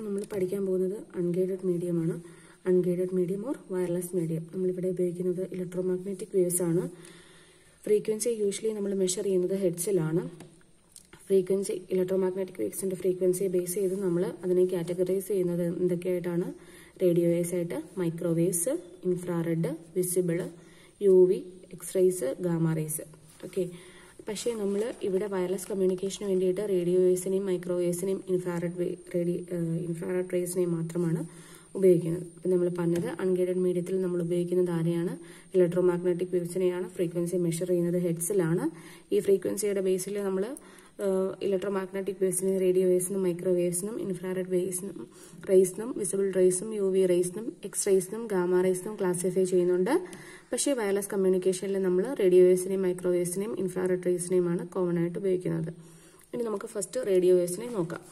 നമ്മൾ പഠിക്കാൻ പോകുന്നത് അൺഗൈഡഡ് മീഡിയമാണ് unguided medium or wireless medium നമ്മളിവിടെ ഉപയോഗിക്കുന്നത് ഇലക്ട്രോമാഗ്നറ്റിക് വേവ്സ് ആണ് ഫ്രീക്വൻസി യൂഷ്വലി നമ്മൾ മെഷർ ചെയ്യുന്നത് ഹെഡ്സിലാണ് ഫ്രീക്വൻസി ഇലക്ട്രോമാഗ്നറ്റിക് വേവ്സിന്റെ ഫ്രീക്വൻസിയെ ബേസ് ചെയ്ത് നമ്മൾ അതിനെ കാറ്റഗറൈസ് ചെയ്യുന്നത് എന്തൊക്കെയായിട്ടാണ് റേഡിയോ വേവ്സ് ആയിട്ട് microwaves infrared visible U V X rays gamma rays okay പക്ഷേ നമ്മൾ ഇവിടെ വയർലെസ് കമ്മ്യൂണിക്കേഷന് വേണ്ടിയിട്ട് റേഡിയോ വേവ്സിനെയും മൈക്രോവേവ്സിനെയും ഇൻഫ്രാറെഡ് റേഡി ഇൻഫ്രാറെഡ് റേസിനെയും മാത്രമാണ് ഉപയോഗിക്കുന്നത് ഇപ്പം നമ്മൾ പറഞ്ഞത് അൺഗൈഡഡ് മീഡിയത്തിൽ നമ്മൾ ഉപയോഗിക്കുന്നത് ആരെയാണ് ഇലക്ട്രോമാഗ്നറ്റിക് വേവ്സിനെയാണ് ഫ്രീക്വൻസി മെഷർ ചെയ്യുന്നത് ഹെഡ്സിലാണ് ഈ ഫ്രീക്വൻസിയുടെ ബേസിൽ നമ്മൾ ഇലക്ട്രോമാഗ്നറ്റിക് വേവ്സിനും റേഡിയോ വേവ്സിനും മൈക്രോവേവ്സിനും ഇൻഫ്രാറെഡ് വേവ്സിനും റേസിനും വിസിബിൾ റേസും യു വി റേസിനും എക്സ് റേസിനും ഗാമ റേസിനും ക്ലാസിഫൈ ചെയ്യുന്നുണ്ട് പക്ഷേ വയർലെസ് കമ്മ്യൂണിക്കേഷനിൽ നമ്മൾ റേഡിയോ വേവ്സിനെയും മൈക്രോവേവ്സിനെയും ഇൻഫ്രാറെഡ് റേസിനെയുമാണ് കോമൺ ആയിട്ട് ഉപയോഗിക്കുന്നത് ഇനി നമുക്ക് ഫസ്റ്റ് റേഡിയോ വേവ്സിനെ നോക്കാം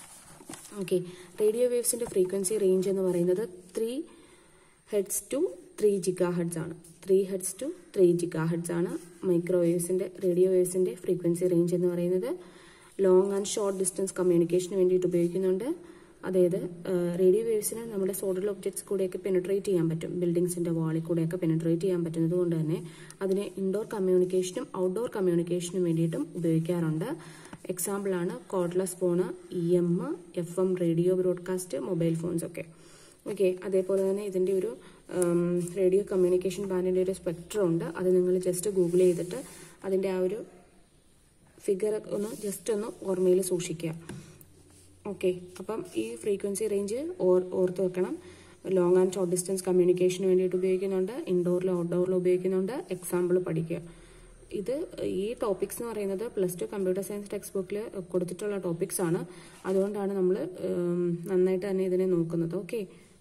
ഓക്കെ റേഡിയോ വേവ്സിന്റെ ഫ്രീക്വൻസി റേഞ്ച് എന്ന് പറയുന്നത് three hertz to three gigahertz ആണ് three hertz to three gigahertz ആണ് മൈക്രോവേവ്സിന്റെ റേഡിയോ വേവ്സിന്റെ ഫ്രീക്വൻസി റേഞ്ച് എന്ന് പറയുന്നത് ലോങ് ആൻഡ് ഷോർട്ട് ഡിസ്റ്റൻസ് കമ്മ്യൂണിക്കേഷന് വേണ്ടിയിട്ട് ഉപയോഗിക്കുന്നുണ്ട് അതായത് റേഡിയോ വേവ്സിന് നമ്മുടെ സോഡൽ ഒബ്ജക്ട്സ് കൂടെയൊക്കെ പെനിട്രേറ്റ് ചെയ്യാൻ പറ്റും ബിൽഡിങ്സിന്റെ വാളിൽ കൂടെയൊക്കെ പെനിട്രേറ്റ് ചെയ്യാൻ പറ്റുന്നത് കൊണ്ട് തന്നെ അതിനെ ഇൻഡോർ കമ്മ്യൂണിക്കേഷനും ഔട്ട്ഡോർ കമ്മ്യൂണിക്കേഷനും വേണ്ടിയിട്ടും ഉപയോഗിക്കാറുണ്ട് എക്സാമ്പിൾ ആണ് cordless phone E M F M radio broadcast mobile phones ഒക്കെ ഓക്കെ അതേപോലെ തന്നെ ഇതിന്റെ ഒരു റേഡിയോ കമ്മ്യൂണിക്കേഷൻ ബാൻഡിന്റെ ഒരു സ്പെക്ട്രം ഉണ്ട് അത് നിങ്ങൾ ജസ്റ്റ് ഗൂഗിൾ ചെയ്തിട്ട് അതിന്റെ ആ ഒരു ഫിഗർ ഒന്ന് ജസ്റ്റ് ഒന്ന് ഓർമ്മയിൽ സൂക്ഷിക്കുക ഓക്കെ അപ്പം ഈ ഫ്രീക്വൻസി റേഞ്ച് ഓർ ഓർത്ത് വെക്കണം ലോങ് ആൻഡ് ഷോർട്ട് ഡിസ്റ്റൻസ് കമ്മ്യൂണിക്കേഷന് വേണ്ടിയിട്ട് ഉപയോഗിക്കുന്നുണ്ട് ഇൻഡോറിലും ഔട്ട്ഡോറിലും ഉപയോഗിക്കുന്നുണ്ട് എക്സാമ്പിൾ പഠിക്കുക ഇത് ഈ ടോപ്പിക്സ് എന്ന് പറയുന്നത് plus two computer science text ബുക്കിൽ കൊടുത്തിട്ടുള്ള ടോപ്പിക്സ് ആണ് അതുകൊണ്ടാണ് നമ്മൾ നന്നായിട്ട് തന്നെ ഇതിനെ നോക്കുന്നത് ഓക്കെ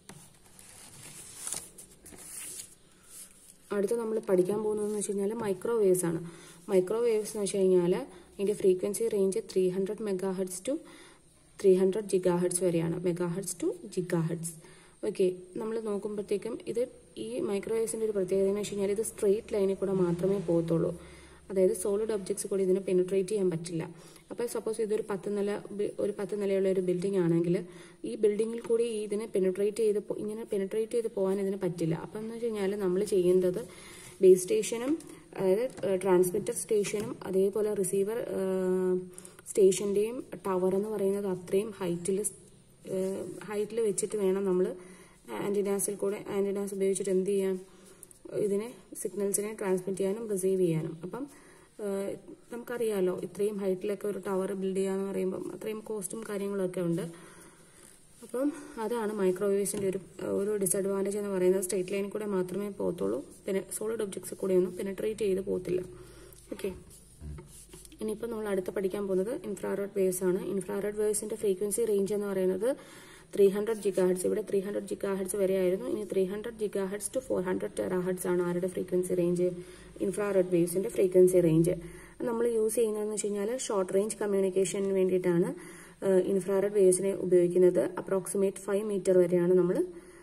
അടുത്ത് നമ്മൾ പഠിക്കാൻ പോകുന്നതെന്ന് വെച്ച് കഴിഞ്ഞാൽ മൈക്രോവേവ്സ് ആണ് മൈക്രോവേവ്സ് എന്ന് വെച്ച് കഴിഞ്ഞാൽ ഇതിന്റെ frequency range three hundred megahertz to three hundred gigahertz വരെയാണ് megahertz to gigahertz okay നമ്മൾ നോക്കുമ്പോഴത്തേക്കും ഇത് ഈ മൈക്രോവേവ്സിന്റെ ഒരു പ്രത്യേകത എന്ന് വെച്ച് കഴിഞ്ഞാൽ ഇത് സ്ട്രെയിറ്റ് ലൈനിൽ കൂടെ മാത്രമേ പോകത്തുള്ളൂ അതായത് സോളിഡ് ഒബ്ജക്ട്സ് കൂടി ഇതിനെ പെനിട്രേറ്റ് ചെയ്യാൻ പറ്റില്ല അപ്പോൾ സപ്പോസ് ഇതൊരു പത്ത് നില ഒരു പത്ത് നിലയുള്ള ഒരു ബിൽഡിംഗ് ആണെങ്കിൽ ഈ ബിൽഡിങ്ങിൽ കൂടി ഇതിനെ പെനിട്രേറ്റ് ചെയ്ത് ഇങ്ങനെ പെനിട്രേറ്റ് ചെയ്ത് പോകാൻ ഇതിന് പറ്റില്ല അപ്പം എന്ന് വെച്ച് കഴിഞ്ഞാൽ നമ്മൾ ചെയ്യേണ്ടത് ബേസ് സ്റ്റേഷനും അതായത് ട്രാൻസ്മിറ്റർ സ്റ്റേഷനും അതേപോലെ റിസീവർ സ്റ്റേഷന്റെയും ടവർ എന്ന് പറയുന്നത് അത്രയും ഹൈറ്റിൽ ഹൈറ്റിൽ വെച്ചിട്ട് വേണം നമ്മൾ ആന്റിനാസിൽ കൂടെ ആന്റിനാസ് ഉപയോഗിച്ചിട്ട് എന്ത് ചെയ്യാൻ ഇതിനെ സിഗ്നൽസിനെ ട്രാൻസ്മിറ്റ് ചെയ്യാനും റിസീവ് ചെയ്യാനും അപ്പം നമുക്കറിയാലോ ഇത്രയും ഹൈറ്റിലൊക്കെ ഒരു ടവർ ബിൽഡ് ചെയ്യാന്ന് പറയുമ്പം അത്രയും കോസ്റ്റും കാര്യങ്ങളൊക്കെ ഉണ്ട് അപ്പം അതാണ് മൈക്രോവേവ്സിന്റെ ഒരു ഒരു ഡിസഡ്വാൻറ്റേജ് എന്ന് പറയുന്നത് സ്ട്രേറ്റ് ലൈനിൽ കൂടെ മാത്രമേ പോകത്തുള്ളൂ പിന്നെ സോളിഡ് ഒബ്ജക്ട്സ് കൂടെ ഒന്നും പെനട്രേറ്റ് ചെയ്ത് പോകത്തില്ല ഓക്കെ ഇനിയിപ്പോൾ നമ്മൾ അടുത്ത് പഠിക്കാൻ പോകുന്നത് ഇൻഫ്രാറെഡ് വേവ്സ് ആണ് ഇൻഫ്രാറെഡ് വേവ്സിന്റെ ഫ്രീക്വൻസി റേഞ്ച് എന്ന് പറയുന്നത് ത്രീ ഹൺഡ്രഡ് ജിഗാ ഹെഡ്സ് ഇവിടെ ത്രീ ഹൺഡ്രഡ് ജിഗാ ഹെഡ്സ് വരെ ആയിരുന്നു ഇനി three hundred gigahertz to four hundred terahertz ആണ് ആരുടെ ഫ്രീക്വൻസി റേഞ്ച് ഇൻഫ്രാറെഡ് വേവ്സിന്റെ ഫ്രീക്വൻസി റേഞ്ച് നമ്മൾ യൂസ് ചെയ്യുന്നതെന്ന് വെച്ച് കഴിഞ്ഞാൽ ഷോർട്ട് റേഞ്ച് കമ്മ്യൂണിക്കേഷന് വേണ്ടിയിട്ടാണ് ഇൻഫ്രാറെഡ് വേവ്സിനെ ഉപയോഗിക്കുന്നത് അപ്രോക്സിമേറ്റ് ഫൈവ് മീറ്റർ വരെയാണ് നമ്മൾ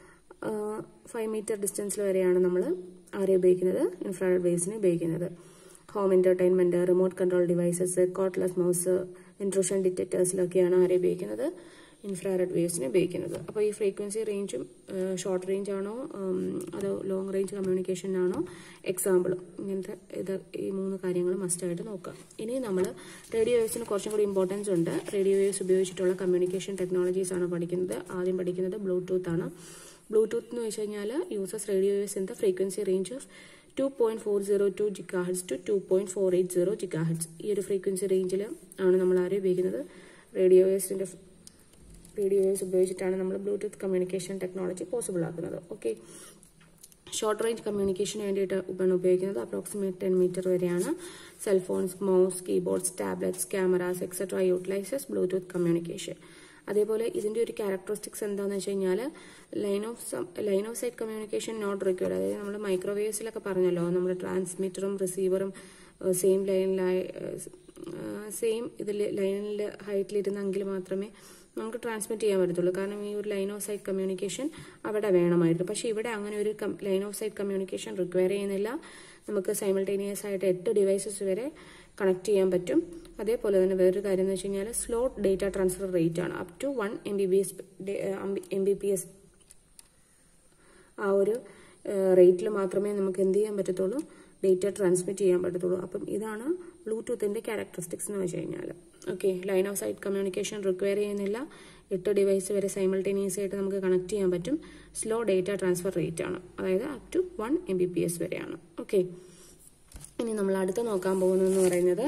ഫൈവ് മീറ്റർ ഡിസ്റ്റൻസിൽ വരെയാണ് നമ്മൾ ആരെ ഉപയോഗിക്കുന്നത് ഇൻഫ്രാറെഡ് വേവ്സിനെ ഉപയോഗിക്കുന്നത് home entertainment remote control devices cordless mouse intrusion ഡിറ്റക്ടേഴ്സിലൊക്കെയാണ് ആരെ ഉപയോഗിക്കുന്നത് ഇൻഫ്രാറെഡ് വേവ്സിനെ ഉപയോഗിക്കുന്നത് അപ്പോൾ ഈ ഫ്രീക്വൻസി റേഞ്ചും ഷോർട്ട് റേഞ്ച് ആണോ അതോ ലോങ് റേഞ്ച് കമ്മ്യൂണിക്കേഷൻ ആണോ എക്സാമ്പിൾ ഇങ്ങനത്തെ ഇത് ഈ മൂന്ന് കാര്യങ്ങൾ മസ്റ്റായിട്ട് നോക്കാം ഇനി നമ്മൾ റേഡിയോ വേവ്സിന് കുറച്ചും കൂടി ഇമ്പോർട്ടൻസ് ഉണ്ട് റേഡിയോ വേവ്സ് ഉപയോഗിച്ചിട്ടുള്ള കമ്മ്യൂണിക്കേഷൻ ടെക്നോളജീസ് ആണ് പഠിക്കുന്നത് ആദ്യം പഠിക്കുന്നത് ബ്ലൂടൂത്ത് ആണ് ബ്ലൂടൂത്ത് എന്ന് വെച്ച് കഴിഞ്ഞാൽ uses radio waves in the frequency range of two point four zero two gigahertz to two point four eight zero gigahertz ഈ ഒരു ഫ്രീക്വൻസി റേഞ്ചിൽ ആണ് നമ്മൾ ആരും ഉപയോഗിക്കുന്നത് റേഡിയോ വേവ്സിന്റെ റേഡിയോ വേവ്സ് ഉപയോഗിച്ചിട്ടാണ് നമ്മൾ ബ്ലൂടൂത്ത് കമ്മ്യൂണിക്കേഷൻ ടെക്നോളജി പോസിബിൾ ആക്കുന്നത് ഓക്കെ ഷോർട്ട് റേഞ്ച് കമ്മ്യൂണിക്കേഷന് വേണ്ടിയിട്ട് ആണ് ഉപയോഗിക്കുന്നത് അപ്രോക്സിമേറ്റ് ടെൻ മീറ്റർ വരെയാണ് cellphones mouse keyboards tablets cameras etcetera utilises Bluetooth communication അതേപോലെ ഇതിന്റെ ഒരു ക്യാരക്ടറിസ്റ്റിക്സ് എന്താണെന്ന് വെച്ച് കഴിഞ്ഞാൽ line of line of sight communication not required അതായത് നമ്മൾ മൈക്രോവേവ്സിലൊക്കെ പറഞ്ഞല്ലോ നമ്മുടെ ട്രാൻസ്മിറ്ററും റിസീവറും സെയിം ലൈനിലായി സെയിം ഇതിൽ ലൈനിൽ ഹൈറ്റിലിരുന്നെങ്കിൽ മാത്രമേ നമുക്ക് ട്രാൻസ്മിറ്റ് ചെയ്യാൻ പറ്റത്തുള്ളൂ കാരണം ഈ ഒരു ലൈൻ ഓഫ് സൈറ്റ് കമ്മ്യൂണിക്കേഷൻ അവിടെ വേണമായിരുന്നു പക്ഷേ ഇവിടെ അങ്ങനെ ഒരു line of sight communication require ചെയ്യുന്നില്ല നമുക്ക് സൈമിൾട്ടേനിയസ് ആയിട്ട് എട്ട് ഡിവൈസസ് വരെ കണക്ട് ചെയ്യാൻ പറ്റും അതേപോലെ തന്നെ വേറൊരു കാര്യം എന്ന് വെച്ച് കഴിഞ്ഞാൽ സ്ലോ ഡേറ്റ ട്രാൻസ്ഫർ റേറ്റ് ആണ് up to one M B B S M B P S ആ ഒരു റേറ്റിൽ മാത്രമേ നമുക്ക് എന്ത് ചെയ്യാൻ പറ്റത്തുള്ളൂ ഡേറ്റ ട്രാൻസ്മിറ്റ് ചെയ്യാൻ പറ്റത്തുള്ളൂ അപ്പം ഇതാണ് ബ്ലൂടൂത്തിൻ്റെ ക്യാരക്ടറിസ്റ്റിക്സ് എന്ന് വെച്ച് കഴിഞ്ഞാൽ okay line of sight communication require ചെയ്യുന്നില്ല എട്ട് ഡിവൈസ് വരെ സൈമിൾട്ടേനിയസ് ആയിട്ട് നമുക്ക് കണക്ട് ചെയ്യാൻ പറ്റും സ്ലോ ഡേറ്റ ട്രാൻസ്ഫർ റേറ്റ് ആണ് അതായത് up to one M B P S വരെയാണ് ഓക്കെ ഇനി നമ്മൾ അടുത്ത് നോക്കാൻ പോകുന്നതെന്ന് പറയുന്നത്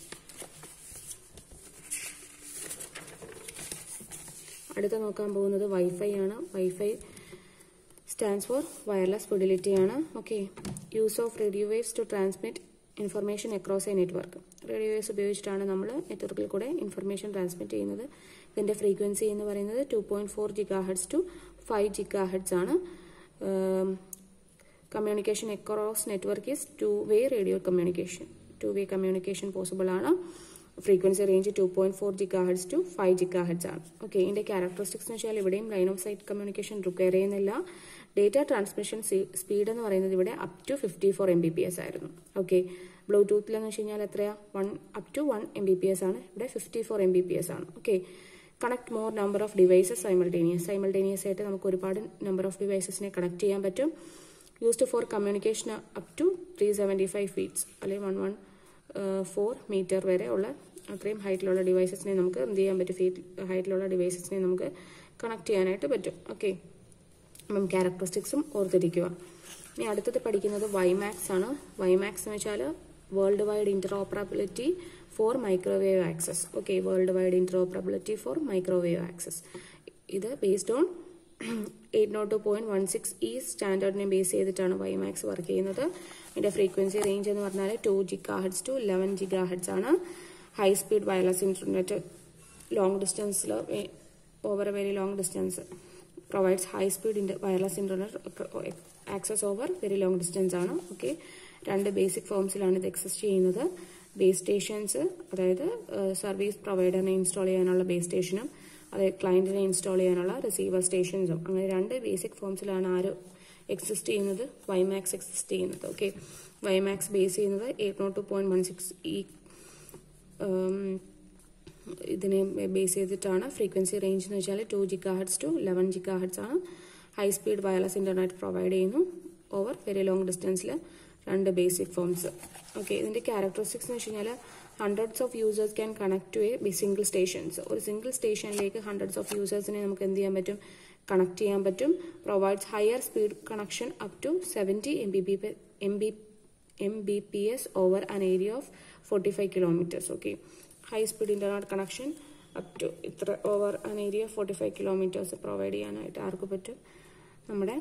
അടുത്ത് നോക്കാൻ പോകുന്നത് വൈഫൈ ആണ് WiFi stands for wireless fidelity ആണ് okay use of radio waves to transmit information across a network radio waves ഉപയോഗിച്ചിട്ടാണ് നമ്മൾ നെറ്റ്വർക്കിൽ കൂടെ ഇൻഫർമേഷൻ ട്രാൻസ്മിറ്റ് ചെയ്യുന്നത് ഇതിൻ്റെ ഫ്രീക്വൻസി എന്ന് പറയുന്നത് two point four gigahertz to five gigahertz ആണ് communication across network is two way radio communication two way communication possible ആണ് frequency range two point four gigahertz to five gigahertz ആണ് okay ഇതിന്റെ characteristics എന്ന് വെച്ചാൽ ഇവിടെയും line of sight communication require ചെയ്യുന്നില്ല data transmission speed എന്ന് പറയുന്നത് ഇവിടെ up to fifty four M B P S ആയിരുന്നു ഓക്കെ ബ്ലൂടൂത്തിലെന്ന് വെച്ച് കഴിഞ്ഞാൽ എത്രയാ one up to one M B P S ആണ് ഇവിടെ fifty four M B P S ആണ് okay connect more number of devices simultaneous simultaneous ആയിട്ട് നമുക്ക് ഒരുപാട് നമ്പർ ഓഫ് ഡിവൈസസിനെ കണക്ട് ചെയ്യാൻ പറ്റും used for communication up to three seventy five feets അല്ലെങ്കിൽ വൺ വൺ ഫോർ മീറ്റർ വരെ ഉള്ള അത്രയും ഹൈറ്റിലുള്ള ഡിവൈസസിനെ നമുക്ക് എന്ത് ചെയ്യാൻ പറ്റും ഫീറ്റ് ഹൈറ്റിലുള്ള ഡിവൈസസിനെ നമുക്ക് കണക്ട് ചെയ്യാനായിട്ട് പറ്റും ഓക്കെ അപ്പം ക്യാരക്ടറിസ്റ്റിക്സും ഓർത്തിരിക്കുക ഇനി അടുത്തത് പഠിക്കുന്നത് വൈമാക്സ് ആണ് വൈമാക്സ് എന്ന് വെച്ചാൽ world wide interoperability for microwave access okay world wide interoperability for microwave access ഇത് based on eight naught two point one six ഈ സ്റ്റാൻഡേർഡിനെ ബേസ് ചെയ്തിട്ടാണ് വൈമാക്സ് വർക്ക് ചെയ്യുന്നത് ഇതിന്റെ ഫ്രീക്വൻസി റേഞ്ച് എന്ന് പറഞ്ഞാൽ two gigahertz to eleven gigahertz ആണ് high speed wireless internet long ഡിസ്റ്റൻസിൽ over a very long distance provides high speed wireless internet access over very long distance ആണ് okay രണ്ട് basic ഫോംസിലാണ് ഇത് access ചെയ്യുന്നത് base stations അതായത് service പ്രൊവൈഡറിനെ install ചെയ്യാനുള്ള ബേസ് സ്റ്റേഷനും അതായത് ക്ലയന്റിനെ ഇൻസ്റ്റാൾ ചെയ്യാനുള്ള റിസീവർ സ്റ്റേഷൻസും അങ്ങനെ രണ്ട് ബേസിക് ഫോംസിലാണ് ആര് എക്സിസ്റ്റ് ചെയ്യുന്നത് വൈമാക്സ് എക്സിസ്റ്റ് ചെയ്യുന്നത് ഓക്കെ വൈമാക്സ് ബേസ് ചെയ്യുന്നത് eight naught two point one six ഈ ഇതിനെ ബേസ് ചെയ്തിട്ടാണ് ഫ്രീക്വൻസി റേഞ്ച് എന്ന് വെച്ചാൽ two gigahertz to eleven gigahertz ആണ് high speed wireless internet provide ചെയ്യുന്നു ഓവർ വെരി ലോങ് ഡിസ്റ്റൻസിൽ രണ്ട് ബേസിക് ഫോംസ് ഓക്കെ ഇതിന്റെ ക്യാരക്ടറിസ്റ്റിക്സ് എന്ന് വെച്ച് കഴിഞ്ഞാൽ hundreds of users can connect to a single stations ഒരു സിംഗിൾ സ്റ്റേഷനിലേക്ക് ഹൺഡ്രഡ്സ് ഓഫ് യൂസേഴ്സിനെ നമുക്ക് എന്ത് ചെയ്യാൻ പറ്റും കണക്ട് ചെയ്യാൻ പറ്റും provides higher speed connection up to seventy M B B M B M B P S over an area of forty five kilometres okay high speed internet connection up to ഇത്ര over an area forty five kilometres provide ചെയ്യാനായിട്ട് ആർക്ക് പറ്റും നമ്മുടെ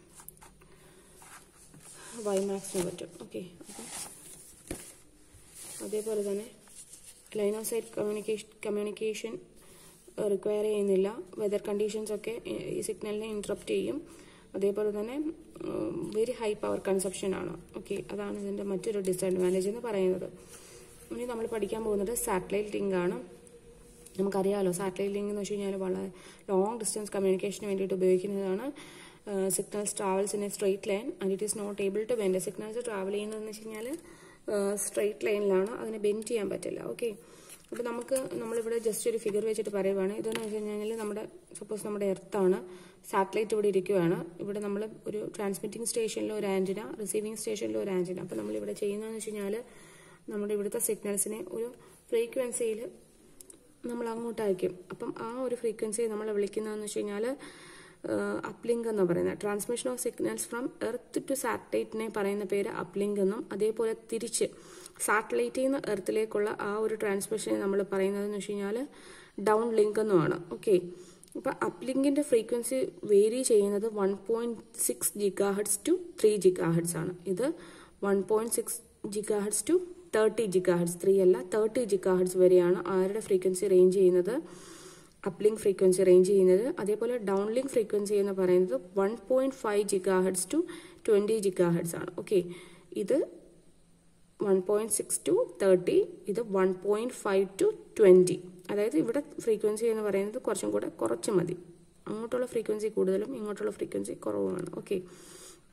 വൈമാക്സിന് പറ്റും okay അപ്പം അതേപോലെ തന്നെ line of sight communication communication require ചെയ്യുന്നില്ല വെതർ കണ്ടീഷൻസ് ഒക്കെ ഈ സിഗ്നലിനെ ഇൻട്രപ്റ്റ് ചെയ്യും അതേപോലെ തന്നെ വെരി ഹൈ പവർ കൺസപ്ഷൻ ആണ് ഓക്കെ അതാണ് ഇതിൻ്റെ മറ്റൊരു ഡിസഡ്വാൻറ്റേജ് എന്ന് പറയുന്നത് ഇനി നമ്മൾ പഠിക്കാൻ പോകുന്നത് സാറ്റലൈറ്റ് ലിങ്ക് ആണ് നമുക്കറിയാമല്ലോ സാറ്റലൈറ്റ് ലിങ്ക് എന്ന് വെച്ച് കഴിഞ്ഞാൽ വളരെ ലോങ് ഡിസ്റ്റൻസ് കമ്മ്യൂണിക്കേഷന് വേണ്ടിയിട്ട് ഉപയോഗിക്കുന്നതാണ് signals travels in a straight line and it is not able to bend signals travel ചെയ്യുന്നതെന്ന് വെച്ച് കഴിഞ്ഞാൽ സ്ട്രെയിറ്റ് ലൈനിലാണ് അതിനെ ബെൻഡ് ചെയ്യാൻ പറ്റില്ല ഓക്കെ അപ്പോൾ നമുക്ക് നമ്മളിവിടെ ജസ്റ്റ് ഒരു ഫിഗർ വെച്ചിട്ട് പറയുവാണ് ഇതെന്ന് വെച്ച് കഴിഞ്ഞാൽ നമ്മുടെ സപ്പോസ് നമ്മുടെ എർത്താണ് സാറ്റലൈറ്റ് ഇവിടെ ഇരിക്കുകയാണ് ഇവിടെ നമ്മൾ ഒരു ട്രാൻസ്മിറ്റിംഗ് സ്റ്റേഷനിൽ ഒരു ആൻറ്റിന റിസീവിംഗ് സ്റ്റേഷനിൽ ഒരു ആൻറ്റിന അപ്പോൾ നമ്മളിവിടെ ചെയ്യുന്നതെന്ന് വെച്ച് കഴിഞ്ഞാൽ നമ്മുടെ ഇവിടുത്തെ സിഗ്നൽസിനെ ഒരു ഫ്രീക്വൻസിയിൽ നമ്മൾ അങ്ങോട്ട് അയക്കും അപ്പം ആ ഒരു ഫ്രീക്വൻസിയെ നമ്മൾ വിളിക്കുന്നതെന്ന് വെച്ച് കഴിഞ്ഞാൽ അപ്ലിങ്ക് എന്ന് പറയുന്നത് transmission of signals from earth to സാറ്റലൈറ്റിനെ പറയുന്ന പേര് അപ്ലിങ്ക് എന്നും അതേപോലെ തിരിച്ച് സാറ്റലൈറ്റിൽ നിന്ന് എർത്തിലേക്കുള്ള ആ ഒരു ട്രാൻസ്മിഷനെ നമ്മൾ പറയുന്നതെന്ന് വെച്ച് കഴിഞ്ഞാൽ ഡൗൺ ലിങ്ക് എന്നുമാണ് ഓക്കെ അപ്പോൾ അപ്ലിങ്കിന്റെ ഫ്രീക്വൻസി വേരി ചെയ്യുന്നത് one point six gigahertz to three gigahertz ആണ് ഇത് one point six gigahertz to thirty gigahertz three അല്ല തേർട്ടി ജിഗാ ഹെഡ്സ് വരെയാണ് ആരുടെ ഫ്രീക്വൻസി റേഞ്ച് ചെയ്യുന്നത് അപ്ലിങ്ക് ഫ്രീക്വൻസി റേഞ്ച് ചെയ്യുന്നത് അതേപോലെ ഡൗൺലിങ്ക് ഫ്രീക്വൻസി എന്ന് പറയുന്നത് one point five gigahertz to twenty gigahertz ആണ് ഓക്കെ ഇത് one point six to thirty ഇത് one point five to twenty അതായത് ഇവിടെ ഫ്രീക്വൻസി എന്ന് പറയുന്നത് കുറച്ചും കൂടെ കുറച്ച് മതി അങ്ങോട്ടുള്ള ഫ്രീക്വൻസി കൂടുതലും ഇങ്ങോട്ടുള്ള ഫ്രീക്വൻസി കുറവുമാണ് ഓക്കെ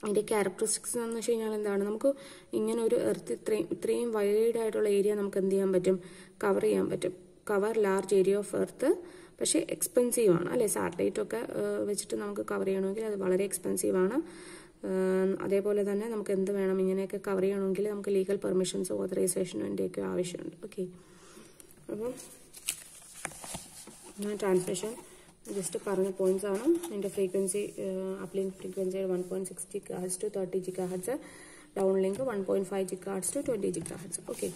അതിൻ്റെ ക്യാരക്ടറിസ്റ്റിക്സ് എന്ന് വെച്ച് കഴിഞ്ഞാൽ എന്താണ് നമുക്ക് ഇങ്ങനെ ഒരു എർത്ത് ഇത്രയും ഇത്രയും വൈഡ് ആയിട്ടുള്ള ഏരിയ നമുക്ക് എന്ത് ചെയ്യാൻ പറ്റും കവർ ചെയ്യാൻ പറ്റും cover large area of earth പക്ഷേ എക്സ്പെൻസീവ് ആണ് അല്ലേ സാറ്റലൈറ്റ് ഒക്കെ വെച്ചിട്ട് നമുക്ക് കവർ ചെയ്യണമെങ്കിൽ അത് വളരെ എക്സ്പെൻസീവ് ആണ് അതേപോലെ തന്നെ നമുക്ക് എന്ത് വേണം ഇങ്ങനെയൊക്കെ കവർ ചെയ്യണമെങ്കിൽ നമുക്ക് ലീഗൽ പെർമിഷൻസ് ഓതറൈസേഷനിൻ്റെയൊക്കെ ആവശ്യമുണ്ട് ഓക്കെ അപ്പം ട്രാൻസ്മിഷൻ ജസ്റ്റ് പറഞ്ഞ പോയിന്റ്സ് ആണ് അതിൻ്റെ frequency uplink frequency one point six gigahertz to thirty gigahertz downlink one point five gigahertz to twenty gigahertz okay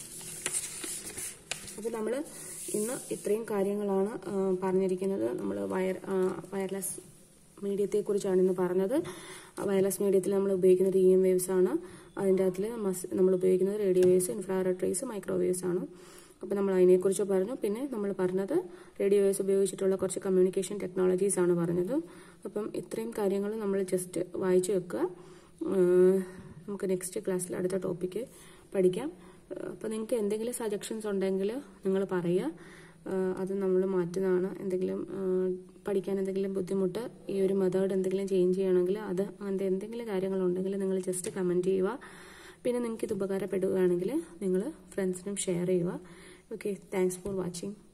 അപ്പോൾ നമ്മൾ ഇന്ന് ഇത്രയും കാര്യങ്ങളാണ് പറഞ്ഞിരിക്കുന്നത് നമ്മൾ വയർ വയർലെസ് മീഡിയത്തെക്കുറിച്ചാണ് ഇന്ന് പറഞ്ഞത് വയർലെസ് മീഡിയത്തിൽ നമ്മൾ ഉപയോഗിക്കുന്നത് ഇ എം വേവ്സ് ആണ് അതിൻ്റെ അകത്തിൽ നമ്മൾ ഉപയോഗിക്കുന്നത് radio waves infrared rays microwaves ആണ് അപ്പോൾ നമ്മൾ അതിനെക്കുറിച്ച് പറഞ്ഞു പിന്നെ നമ്മൾ പറഞ്ഞത് റേഡിയോ വേവ്സ് ഉപയോഗിച്ചിട്ടുള്ള കുറച്ച് കമ്മ്യൂണിക്കേഷൻ ടെക്നോളജീസ് ആണ് പറഞ്ഞത് അപ്പം ഇത്രയും കാര്യങ്ങൾ നമ്മൾ ജസ്റ്റ് വായിച്ചു വെക്കുക നമുക്ക് നെക്സ്റ്റ് ക്ലാസ്സിൽ അടുത്ത ടോപ്പിക്ക് പഠിക്കാം അപ്പോൾ നിങ്ങൾക്ക് എന്തെങ്കിലും സജഷൻസ് ഉണ്ടെങ്കിൽ നിങ്ങൾ പറയുക അത് നമ്മൾ മാറ്റുന്നതാണ് എന്തെങ്കിലും പഠിക്കാൻ എന്തെങ്കിലും ബുദ്ധിമുട്ട് ഈ ഒരു മെത്തേഡ് എന്തെങ്കിലും ചേഞ്ച് ചെയ്യണമെങ്കിൽ അത് അങ്ങനത്തെ എന്തെങ്കിലും കാര്യങ്ങളുണ്ടെങ്കിൽ നിങ്ങൾ ജസ്റ്റ് കമൻറ്റ് ചെയ്യുക പിന്നെ നിങ്ങൾക്ക് ഇത് ഉപകാരപ്പെടുകയാണെങ്കിൽ നിങ്ങൾ ഫ്രണ്ട്സിനും ഷെയർ ചെയ്യുക ഓക്കെ താങ്ക്സ് ഫോർ വാച്ചിങ്